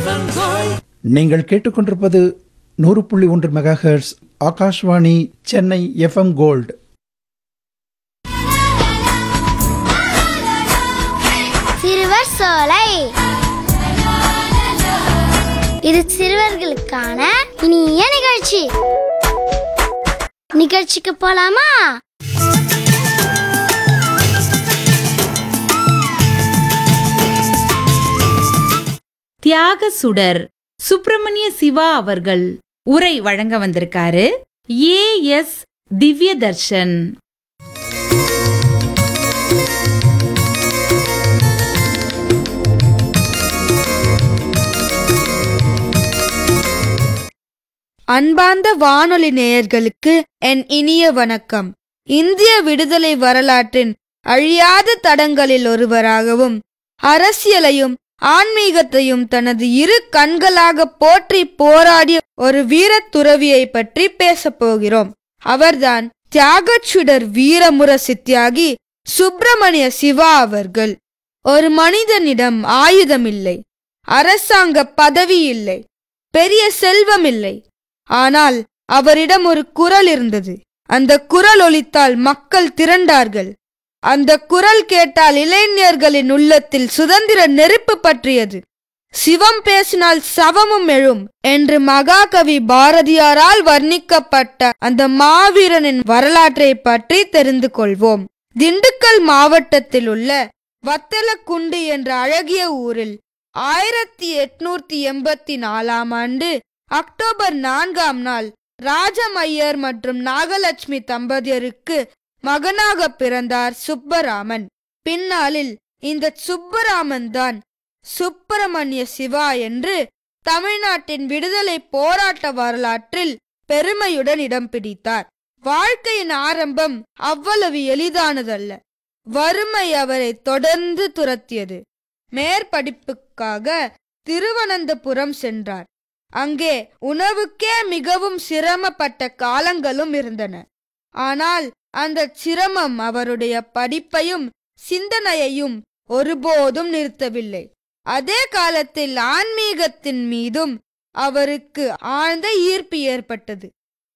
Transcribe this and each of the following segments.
நீங்கள் கேட்டுக்கொண்டிருப்பது நூறு புள்ளி ஒன்று mega hertz Akashvani Chennai FM gold சிறுவர் சோலை இது சிறுவர்களுக்கான இனிய நிகழ்ச்சி நிகழ்ச்சிக்கு போலாமா தியாக சுடர் சுப்பிரமணிய சிவா அவர்கள் உரை வழங்க வந்திருக்காரு ஏ எஸ் திவ்ய தர்ஷன் அன்பார்ந்த வானொலி நேயர்களுக்கு என் இனிய வணக்கம் இந்திய விடுதலை வரலாற்றின் அழியாத தடங்களில் ஒருவராகவும் அரசியலையும் ஆன்மீகத்தையும் தனது இரு கண்களாக போற்றி போராடிய ஒரு வீரத் துறவியை பற்றி பேசப் போகிறோம் அவர்தான் தியாகச்சுடர் வீரமுரசு தியாகி சுப்பிரமணிய சிவா அவர்கள் ஒரு மனிதனிடம் ஆயுதம் இல்லை அரசாங்க பதவி இல்லை பெரிய செல்வம் இல்லை ஆனால் அவரிடம் ஒரு குரல் இருந்தது அந்த குரல் ஒலித்தால் மக்கள் திரண்டார்கள் அந்த குரல் கேட்டால் இளைஞர்களின் உள்ளத்தில் சுதந்திர நெருப்பு பற்றியது சிவம் பேசினால் சவமும் எழும் என்று மகாகவி பாரதியாரால் வர்ணிக்கப்பட்ட அந்த மாவீரனின் வரலாற்றை பற்றி தெரிந்து கொள்வோம் திண்டுக்கல் மாவட்டத்தில் உள்ள வத்தலக்குண்டு என்ற அழகிய ஊரில் ஆயிரத்தி எட்நூத்தி எண்பத்தி நாலாம் ஆண்டு அக்டோபர் நான்காம் நாள் ராஜமையர் மற்றும் நாகலட்சுமி தம்பதியருக்கு மகனாக பிறந்தார் சுப்பராமன் பின்னாளில் இந்த சுப்பராமன் தான் சுப்பிரமணிய சிவா என்று தமிழ்நாட்டின் விடுதலை போராட்ட வரலாற்றில் பெருமையுடன் இடம் பிடித்தார் வாழ்க்கையின் ஆரம்பம் அவ்வளவு எளிதானதல்ல வறுமை அவரை தொடர்ந்து துரத்தியது மேற்படிப்புக்காக திருவனந்தபுரம் சென்றார் அங்கே உணவுக்கே மிகவும் சிரமப்பட்ட காலங்களும் இருந்தன ஆனால் அந்த சிரமம் அவருடைய படிப்பையும் சிந்தனையையும் ஒருபோதும் நிறுத்தவில்லை அதே காலத்தில் ஆன்மீகத்தின் மீதும் அவருக்கு ஆழ்ந்த ஈர்ப்பு ஏற்பட்டது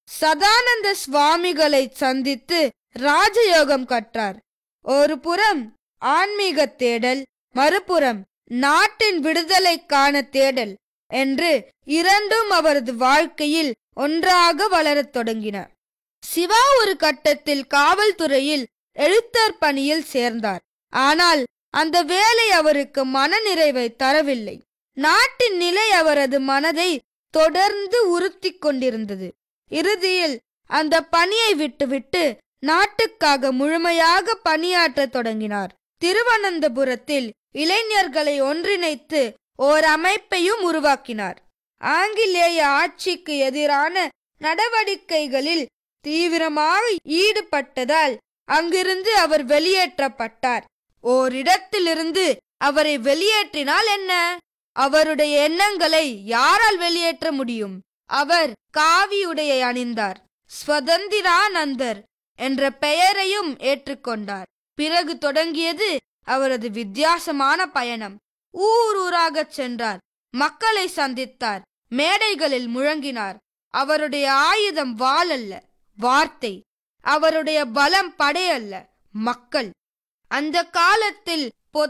சதானந்த சுவாமிகளை சந்தித்து ராஜயோகம் கற்றார் ஒரு புறம் ஆன்மீக தேடல் மறுபுறம் நாட்டின் விடுதலைக்கான தேடல் என்று இரண்டும் அவரது வாழ்க்கையில் ஒன்றாக வளரத் தொடங்கின சிவா ஒரு கட்டத்தில் காவல்துறையில் எழுத்தர் பணியில் சேர்ந்தார் ஆனால் அந்த வேலை அவருக்கு மனநிறைவை தரவில்லை நாட்டின் நிலை அவரது மனதை தொடர்ந்து உறுத்திக் கொண்டிருந்தது இறுதியில் அந்த பணியை விட்டுவிட்டு நாட்டுக்காக முழுமையாக பணியாற்றத் தொடங்கினார் திருவனந்தபுரத்தில் இளைஞர்களை ஒன்றிணைத்து ஓர் அமைப்பையும் உருவாக்கினார் ஆங்கிலேய ஆட்சிக்கு எதிரான நடவடிக்கைகளில் தீவிரமாக ஈடுபட்டதால் அங்கிருந்து அவர் வெளியேற்றப்பட்டார் ஓரிடத்திலிருந்து அவரை வெளியேற்றினால் என்ன அவருடைய எண்ணங்களை யாரால் வெளியேற்ற முடியும் அவர் காவியுடையை அணிந்தார் ஸ்வதந்திரானந்தர் என்ற பெயரையும் ஏற்றுக்கொண்டார் பிறகு தொடங்கியது அவரது வித்தியாசமான பயணம் ஊர் ஊராகச் சென்றார் மக்களை சந்தித்தார் மேடைகளில் முழங்கினார் அவருடைய ஆயுதம் வாள் அல்ல வார்த்தை அவருடைய பலம் படையல்ல மக்கள் அந்த காலத்தில்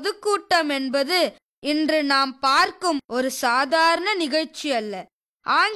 பொதுக்கூட்டம் என்பது இன்று நாம் பார்க்கும் ஒரு சாதாரண நிகழ்ச்சி அல்ல